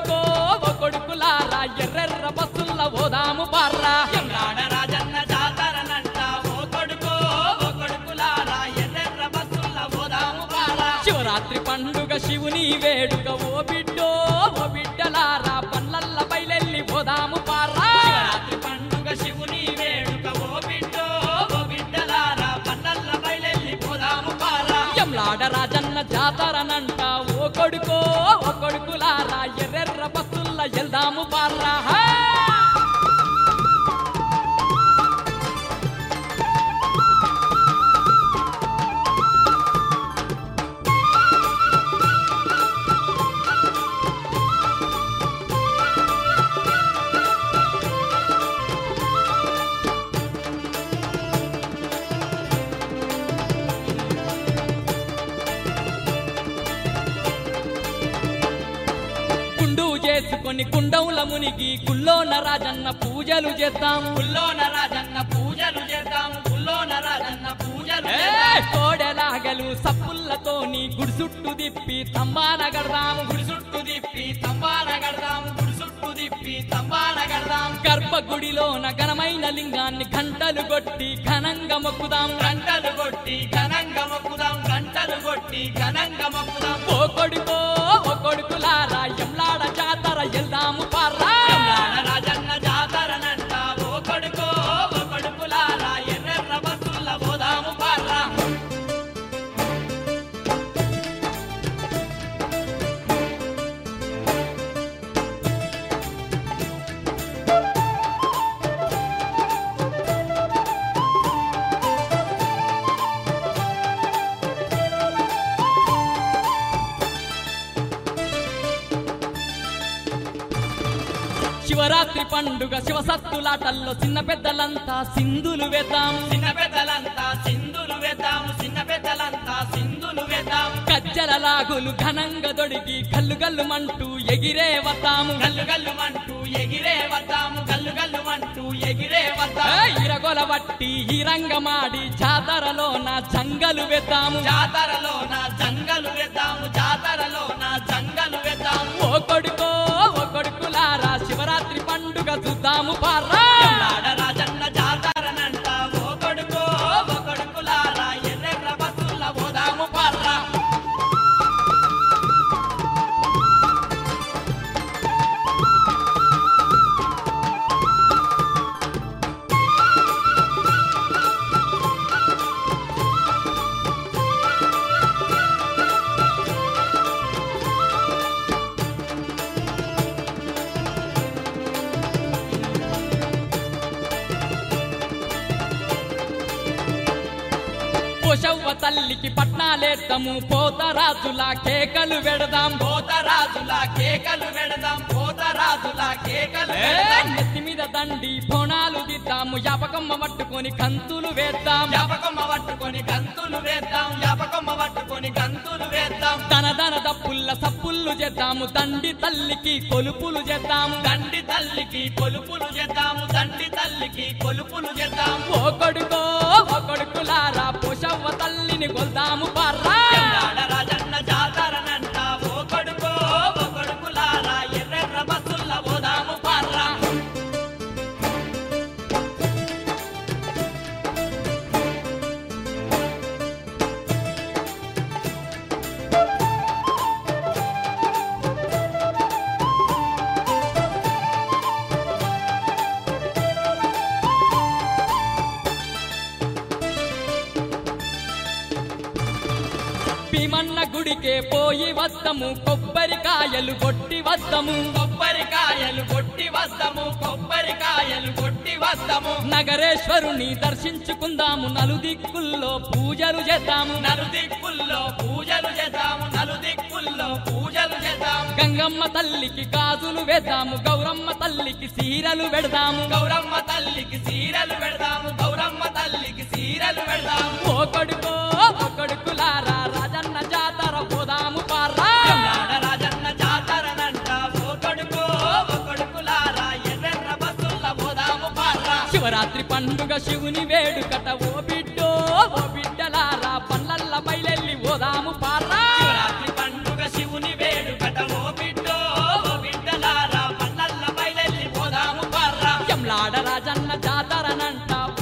కొడుకో ఓ కొడుకులారా ఎర్రెర్ర బస్సుల్ల పోదాము పార్రా ఎంలాడ రాజన్న జాతరనంట ఓ కొడుకో ఓ కొడుకులారా ఎర్రెర్ర బస్సుల్ల పోదాము పారా శివరాత్రి పండుగ శివుని వేడుక ఓ బిడ్డో ఓ బిడ్డలారా పల్లల్ల బయలెల్లి పోదాము పార్రా శివరాత్రి పండుగ శివుని వేడుక ఓ బిడ్డో ఓ బిడ్డలారా పన్నల్ల బయలెల్లి పోదాము పారా ఎంలాడ రాజన్న జాతరనంట ఓ కొడుకో ఓ కొడుకులారా ఎర్రెర్ర బస్సుల్ల ఎల్దాము పార్రా హా! కుండు చేసుకొని కుండవుల మునిగి కుల్లోన రాజన్న పూజలు చేద్దాం గుల్లోన రాజన్న పూజలు చేద్దాం గుల్లోన రాజన్న పూజలు ఏ చేద్దాం. కోడెలాగలు సప్పుల్లతోని గుడి చుట్టూ తిప్పి తంబాన గడదాము గుడి చుట్టూ తిప్పి తంబాన గడదాం గుడి చుట్టూ తిప్పి తంబాన గడదాం గర్భగుడిలోన ఘనమైన లింగాన్ని గంటలు కొట్టి ఘనంగా మొక్కుదాం గంటలు కొట్టి ఘనంగా మొక్కుదాం గంటలు కొట్టి ఘనంగా మొక్కుదాం ఓ కొడుకో ఓ కొడుకులారా ఎంలాడ జాతర ఎల్దాము పార్రా ఎంలాడ రాజన్న జాతరనంట ఓ కొడుకో ఓ కొడుకులారా ఎర్రెర్ర బస్సుల్ల పోదాము పార్రా శివరాత్రి పండుగ శివసత్తులాటల్లో చిన్న పెద్దలంతా సింధులు వేద్దాం చిన్న పెద్దలంతా సింధులు వేద్దాం చిన్న పెద్దలంతా సింధులు వేద్దాం కజ్జల లాగులు ఘనంగా దొడిగి గల్లు గల్లు మంటూ ఎగిరే వద్దాము గల్లు గల్లు మంటూ ఎగిరే వద్దాము గల్లు గల్లు మంటూ ఎగిరే ఏ వద్దాం ఇరగొల వట్టి ఈ రంగమాడి జాతరలోన జంగలు వేద్దాము జాతరలోన జంగలు వేద్దాము జాతరలోన జంగలు వేద్దాము ఓ కొడుకో ఓ కొడుకులారా శివరాత్రి పండుగ చూద్దాము పార్రా ఎంలాడ రాజన్న జాతరనంట ఓ కొడుకో ఓ కొడుకులారా ఎర్రెర్ర బస్సుల పోదాము పార్రా పోషవ్వ తల్లికి పట్నాలేద్దాము పోతరాజులా కేకలు వెడదాం పోతరాజుల కేకలు వెడదాం పోతరాజుల కేకలు ఏ వెడదాం నెత్తి మీద దండి బోనాలు దిద్దాము యాపకమ్మ పట్టుకొని కంతులు వేద్దాం యాపకమ్మ పట్టుకొని గంతులు వేద్దాం యాపకమ్మ పట్టుకొని గంతులు వేద్దాం తన దన దప్పుల్ల సప్పుళ్ళు చేద్దాము తండ్రి తల్లికి కొలుపులు చేద్దాము దండి తల్లికి కొలుపులు చేద్దాము దండి తల్లికి కొలుపులు చేద్దాం ఓ కొడుకో ఓ కొడుకులారా పోషవ్వ తల్లిని కొల్దాము పార్రా ఎంలాడ రాజన్న జాతరనంట ఓ కొడుకో ఓ కొడుకులారా ఎర్రెర్ర బస్సుల్ల పోదాము పార్రా భీమన్న గుడికే పోయి వద్దము కొబ్బరికాయలు కొట్టి వద్దము కొబ్బరికాయలు కొట్టి వద్దము కొబ్బరికాయలు కొట్టి వద్దము నగరేశ్వరుని దర్శించుకుందాము నలుదిక్కుల్లో పూజలు చేద్దాము నలుదిక్కుల్లో పూజలు చేద్దాము నలుదిక్కుల్లో పూజలు చేద్దాము గంగమ్మ తల్లికి గాజులు వేద్దాము గౌరమ్మ తల్లికి సీరలు పెడదాము గౌరమ్మ తల్లికి సీరలు పెడదాము గౌరమ్మ తల్లికి సీరలు పెడదాము ఓ కొడుకో ఓ కొడుకులారా రాజన్న జాతర పోదాము పార్రా ఎంలాడ రాజన్న జాతరనంట ఓ కొడుకో ఓ కొడుకులారా ఎర్రెర్ర బస్సుల్ల పోదాము పార్రా శివరాత్రి పండుగ శివుని వేడుకట ఓ బిడ్డో ఓ బిడ్డలారా పల్లల్ల బయలెల్లి పోదాము పార్రా శివరాత్రి పండుగ శివుని వేడుకట ఓ బిడ్డో ఓ బిడ్డల జాతరనంట